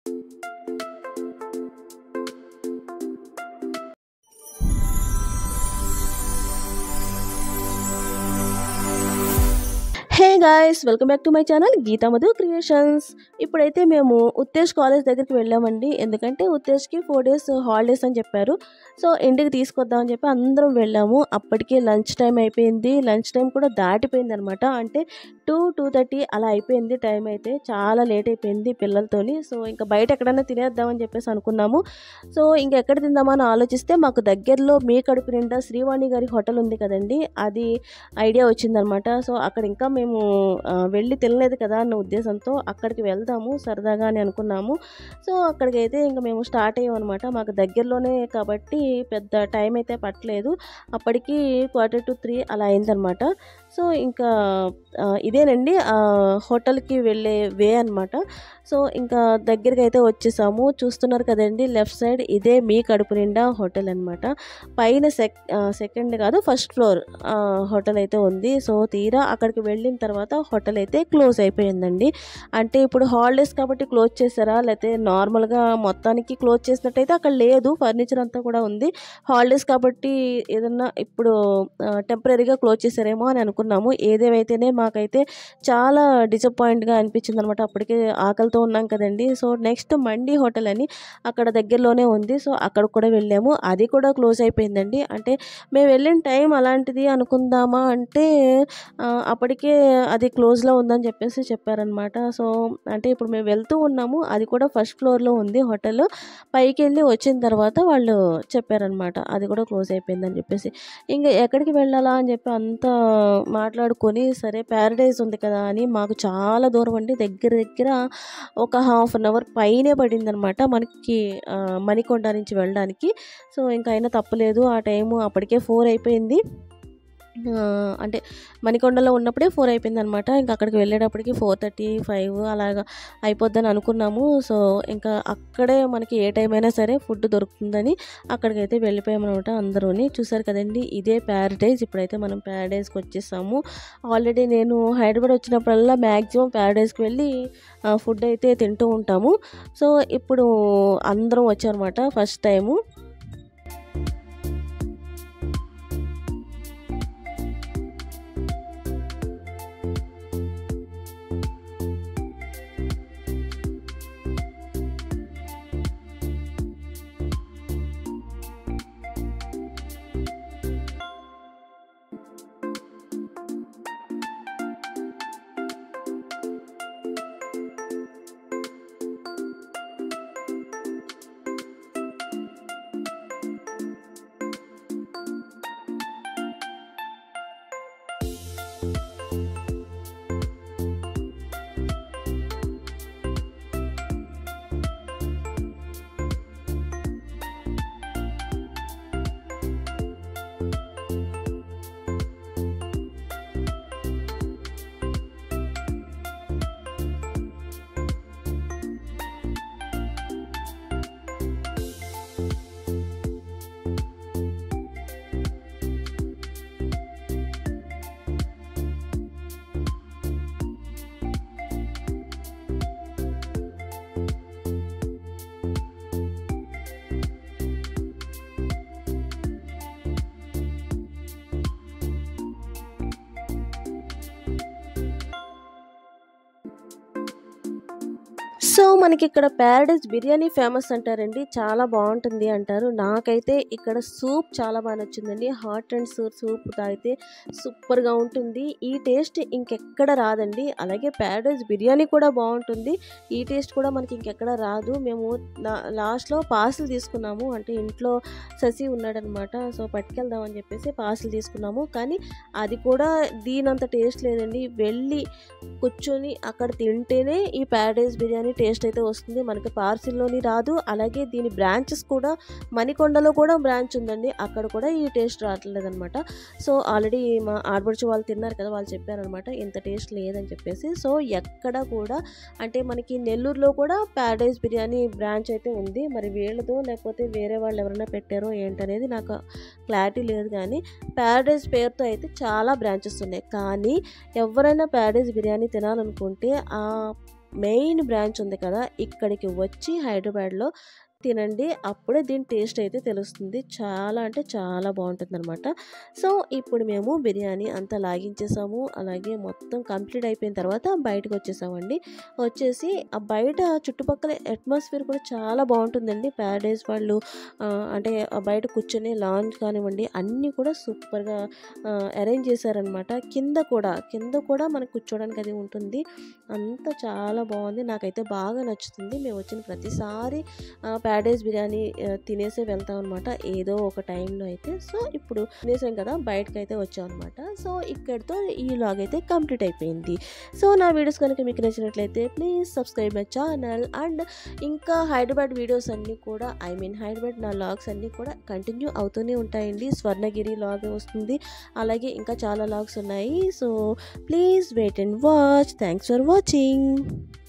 hey guys welcome back to my channel Geetha Madhu creations ఇప్పుడైతే మేము Uttej college దగ్గరికి వెళ్ళామండి ఎందుకంటే ఉత్తేజ్కి ఫోర్ డేస్ హాలిడేస్ అని చెప్పారు సో ఇంటికి తీసుకొద్దామని చెప్పి అందరం వెళ్ళాము అప్పటికే లంచ్ టైం అయిపోయింది లంచ్ టైం కూడా దాటిపోయింది అనమాట అంటే టూ టూ థర్టీ అలా అయిపోయింది టైం అయితే చాలా లేట్ అయిపోయింది పిల్లలతోని సో ఇంకా బయట ఎక్కడైనా తినేద్దామని చెప్పేసి అనుకున్నాము సో ఇంకా ఎక్కడ తిందామని ఆలోచిస్తే మాకు దగ్గరలో మీ కడుపు నిండా శ్రీవాణి గారి హోటల్ ఉంది కదండి అది ఐడియా వచ్చిందనమాట సో అక్కడ ఇంకా మేము ఆ, వెళ్ళి తినలేదు కదా అన్న ఉద్దేశంతో అక్కడికి వెళ్దాము సరదాగా అని అనుకున్నాము సో అక్కడికి అయితే ఇంకా మేము స్టార్ట్ అయ్యాం అనమాట మాకు దగ్గరలోనే కాబట్టి పెద్ద టైం అయితే పట్టలేదు అప్పటికి క్వార్టర్ టు త్రీ అలా అయిందనమాట సో ఇంకా ఆ, ఇదేనండి ఆ హోటల్కి వెళ్ళే వే అనమాట సో ఇంకా దగ్గరికి అయితే వచ్చేసాము చూస్తున్నారు కదండి లెఫ్ట్ సైడ్ ఇదే మీ కడుపు నిండా హోటల్ అనమాట పైన సెక్ సెకండ్ కాదు ఫస్ట్ ఫ్లోర్ హోటల్ అయితే ఉంది సో తీరా అక్కడికి వెళ్ళిన తర్వాత హోటల్ అయితే క్లోజ్ అయిపోయిందండి అంటే ఇప్పుడు హాలిడేస్ కాబట్టి క్లోజ్ చేశారా లేకపోతే నార్మల్గా మొత్తానికి క్లోజ్ చేసినట్టయితే అక్కడ లేదు ఫర్నిచర్ అంతా కూడా ఉంది హాలిడేస్ కాబట్టి ఏదన్నా ఇప్పుడు టెంపరీగా క్లోజ్ చేశారేమో అని అనుకున్నాము ఏదేమైతేనే మాకైతే చాలా డిసప్పాయింట్గా అనిపించింది అనమాట అప్పటికే ఆకలితో ఉన్నాం కదండి సో నెక్స్ట్ మండీ హోటల్ అని అక్కడ దగ్గరలోనే ఉంది సో అక్కడ కూడా వెళ్ళాము అది కూడా క్లోజ్ అయిపోయిందండి అంటే మేము వెళ్ళిన టైం అలాంటిది అనుకుందామా అంటే ఆ, అప్పటికే అది క్లోజ్లో ఉందని చెప్పేసి చెప్పారనమాట సో అంటే ఇప్పుడు మేము వెళ్తూ ఉన్నాము అది కూడా ఫస్ట్ ఫ్లోర్లో ఉంది హోటల్ పైకి వెళ్ళి వచ్చిన తర్వాత వాళ్ళు చెప్పారనమాట అది కూడా క్లోజ్ అయిపోయిందని చెప్పేసి ఇంకా ఎక్కడికి వెళ్ళాలా అని చెప్పి అంతా మాట్లాడుకొని సరే ప్యారడైజ్ ఉంది కదా అని మాకు చాలా దూరం అండి దగ్గర దగ్గర ఒక హాఫ్ అన్ అవర్ పైనే పడింది అనమాట మనకి ఆ, మణికొండ నుంచి వెళ్ళడానికి సో ఇంకా అయినా తప్పలేదు ఆ టైము అప్పటికే ఫోర్ అయిపోయింది ఆ, అంటే మణికొండలో ఉన్నప్పుడే ఫోర్ అయిపోయింది అనమాట ఇంకా అక్కడికి వెళ్ళేటప్పటికి ఫోర్ థర్టీ ఫైవ్ అలాగా అయిపోద్దని అనుకున్నాము సో ఇంకా అక్కడే మనకి ఏ టైం అయినా సరే ఫుడ్ దొరుకుతుందని అక్కడికైతే వెళ్ళిపోయామన్నమాట అందరూని చూసారు కదండి ఇదే ప్యారడైజ్ ఇప్పుడైతే మనం ప్యారడైజ్కి వచ్చేసాము ఆల్రెడీ నేను హైదరాబాద్ వచ్చినప్పుడల్లా మ్యాక్సిమం ప్యారడైజ్కి వెళ్ళి ఫుడ్ అయితే తింటూ ఉంటాము సో ఇప్పుడు అందరం వచ్చారన్నమాట ఫస్ట్ టైము సో మనకి ఇక్కడ ప్యారడైజ్ బిర్యానీ ఫేమస్ అంటారండి చాలా బాగుంటుంది అంటారు నాకైతే ఇక్కడ సూప్ చాలా బాగా నచ్చిందండి హాట్ అండ్ సూప్ సూప్ తాగితే సూపర్గా ఉంటుంది ఈ టేస్ట్ ఇంకెక్కడ రాదండి అలాగే ప్యారడైజ్ బిర్యానీ కూడా బాగుంటుంది ఈ టేస్ట్ కూడా మనకి ఇంకెక్కడ రాదు మేము లాస్ట్లో పార్సిల్ తీసుకున్నాము అంటే ఇంట్లో శశి ఉన్నాడనమాట సో పట్టుకెళ్దామని చెప్పేసి పార్సిల్ తీసుకున్నాము కానీ అది కూడా దీనంత టేస్ట్ లేదండి వెళ్ళి కూర్చొని అక్కడ తింటేనే ఈ ప్యారడైజ్ బిర్యానీ టేస్ట్ అయితే వస్తుంది మనకి పార్సిల్లోని రాదు అలాగే దీని బ్రాంచెస్ కూడా మణికొండలో కూడా బ్రాంచ్ ఉందండి అక్కడ కూడా ఈ టేస్ట్ రావట్లేదు అనమాట సో ఆల్రెడీ మా ఆడబడుచు వాళ్ళు తిన్నారు కదా వాళ్ళు చెప్పారనమాట ఇంత టేస్ట్ లేదని చెప్పేసి సో ఎక్కడ కూడా అంటే మనకి నెల్లూరులో కూడా ప్యారడైజ్ బిర్యానీ బ్రాంచ్ అయితే ఉంది మరి వీళ్ళతో లేకపోతే వేరే వాళ్ళు ఎవరైనా పెట్టారో ఏంటనేది నాకు క్లారిటీ లేదు కానీ ప్యారడైజ్ పేరుతో అయితే చాలా బ్రాంచెస్ ఉన్నాయి కానీ ఎవరైనా ప్యారడైజ్ బిర్యానీ తినాలనుకుంటే ఆ మెయిన్ బ్రాంచ్ ఉంది కదా ఇక్కడికి వచ్చి హైదరాబాద్లో తినండి అప్పుడే దీని టేస్ట్ అయితే తెలుస్తుంది చాలా అంటే చాలా బాగుంటుంది అనమాట సో ఇప్పుడు మేము బిర్యానీ అంతా లాగించేసాము అలాగే మొత్తం కంప్లీట్ అయిపోయిన తర్వాత బయటకు వచ్చేసామండి వచ్చేసి ఆ బయట చుట్టుపక్కల అట్మాస్ఫియర్ కూడా చాలా బాగుంటుందండి ప్యారడైజ్ వాళ్ళు ఆ, అంటే ఆ బయట కూర్చొని లాంజ్ కానివ్వండి అన్నీ కూడా సూపర్గా అరేంజ్ చేశారనమాట కింద కూడా కింద కూడా మనకు కూర్చోడానికి అది ఉంటుంది అంతా చాలా బాగుంది నాకైతే బాగా నచ్చుతుంది మేము వచ్చిన ప్రతిసారి ప్యారడైజ్ బిర్యానీ ఆ, తినేసే వెళ్తాం అనమాట ఏదో ఒక టైంలో అయితే సో ఇప్పుడు తినేసాం కదా బయటకు అయితే వచ్చాం అనమాట సో ఇక్కడితో ఈ లాగ్ అయితే కంప్లీట్ అయిపోయింది సో నా వీడియోస్ కనుక మీకు నచ్చినట్లయితే please subscribe my channel and ఇంకా హైదరాబాద్ వీడియోస్ అన్నీ కూడా ఐ మీన్ హైదరాబాద్ నా లాగ్స్ అన్నీ కూడా కంటిన్యూ అవుతూనే ఉంటాయండి స్వర్ణగిరి లాగ్ వస్తుంది అలాగే ఇంకా చాలా లాగ్స్ ఉన్నాయి so please wait and watch thanks for watching